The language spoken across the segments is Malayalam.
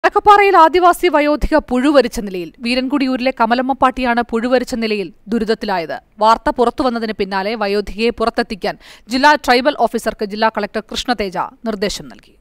വടക്കപ്പാറയിൽ ആദിവാസി വയോധിക പുഴുവരിച്ച നിലയിൽ വീരൻകുടിയൂരിലെ കമലമ്മപ്പാട്ടിയാണ് പുഴുവരിച്ച നിലയിൽ ദുരിതത്തിലായത് വാർത്ത പുറത്തുവന്നതിന് പിന്നാലെ വയോധികയെ പുറത്തെത്തിക്കാൻ ജില്ലാ ട്രൈബൽ ഓഫീസർക്ക് ജില്ലാ കളക്ടർ കൃഷ്ണതേജ നിർദ്ദേശം നൽകി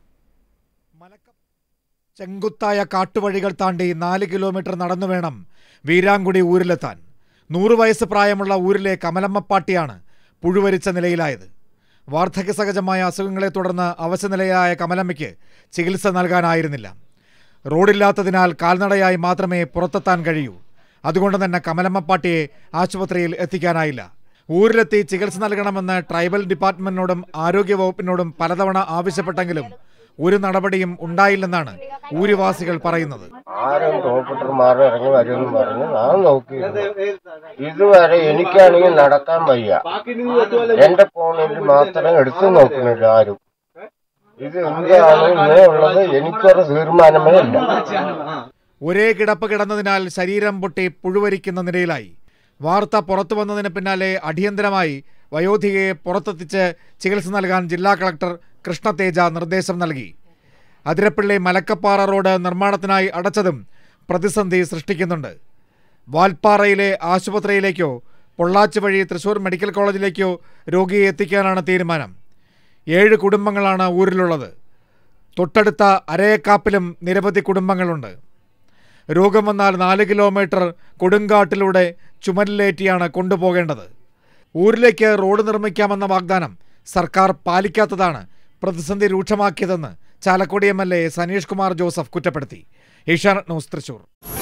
ചെങ്കുത്തായ കാട്ടുവഴികൾ താണ്ടി നാല് കിലോമീറ്റർ നടന്നു വേണം വീരാങ്കുടി ഊരിലെത്താൻ നൂറ് വയസ്സ് പ്രായമുള്ള ഊരിലെ കമലമ്മപ്പാട്ടിയാണ് പുഴുവരിച്ച നിലയിലായത് വാർദ്ധക്യസഹജമായ അസുഖങ്ങളെ തുടർന്ന് അവശനിലയായ കമലമ്മയ്ക്ക് ചികിത്സ നൽകാനായിരുന്നില്ല റോഡില്ലാത്തതിനാൽ കാൽനടയായി മാത്രമേ പുറത്തെത്താൻ കഴിയൂ അതുകൊണ്ട് തന്നെ കമലമ്മപ്പാട്ടിയെ ആശുപത്രിയിൽ എത്തിക്കാനായില്ല ഊരിലെത്തി ചികിത്സ നൽകണമെന്ന് ട്രൈബൽ ഡിപ്പാർട്ട്മെന്റിനോടും ആരോഗ്യവകുപ്പിനോടും പലതവണ ആവശ്യപ്പെട്ടെങ്കിലും ഒരു നടപടിയും ഉണ്ടായില്ലെന്നാണ് ഊരുവാസികൾ പറയുന്നത് ആരും ഡോക്ടർമാർ ഇറങ്ങി വരുമെന്ന് പറഞ്ഞ് ഞാൻ നോക്കിയിരുന്നു ഇതുവരെ എനിക്കാണെങ്കിൽ നടക്കാൻ വയ്യ എന്റെ ഫോണിൽ മാത്രം എടുത്തു നോക്കുന്നില്ല ആരും ഇത് എന്താണ് ഇങ്ങനെയുള്ളത് എനിക്കൊരു തീരുമാനമേ ഇല്ല ഒരേ കിടപ്പ് കിടന്നതിനാൽ ശരീരം പൊട്ടി പുഴുവരിക്കുന്ന നിലയിലായി വാർത്ത പുറത്തു വന്നതിന് പിന്നാലെ അടിയന്തരമായി വയോധികയെ പുറത്തെത്തിച്ച് ചികിത്സ നൽകാൻ ജില്ലാ കളക്ടർ കൃഷ്ണതേജ നിർദ്ദേശം നൽകി അതിരപ്പള്ളി മലക്കപ്പാറ റോഡ് നിർമ്മാണത്തിനായി അടച്ചതും പ്രതിസന്ധി സൃഷ്ടിക്കുന്നുണ്ട് വാൽപ്പാറയിലെ ആശുപത്രിയിലേക്കോ പൊള്ളാച്ചി വഴി തൃശൂർ മെഡിക്കൽ കോളേജിലേക്കോ രോഗിയെ എത്തിക്കാനാണ് തീരുമാനം ഏഴ് കുടുംബങ്ങളാണ് ഊരിലുള്ളത് തൊട്ടടുത്ത അരയക്കാപ്പിലും നിരവധി കുടുംബങ്ങളുണ്ട് രോഗം വന്നാൽ നാല് കിലോമീറ്റർ കൊടുങ്കാട്ടിലൂടെ ചുമലിലേറ്റിയാണ് കൊണ്ടുപോകേണ്ടത് ഊരിലേക്ക് റോഡ് നിർമ്മിക്കാമെന്ന വാഗ്ദാനം സർക്കാർ പാലിക്കാത്തതാണ് പ്രതിസന്ധി രൂക്ഷമാക്കിയതെന്ന് Chalakudy M L A Sanish Kumar Joseph കുറ്റപ്പെടുത്തി ഏഷ്യാനെറ്റ് ന്യൂസ് തൃശൂർ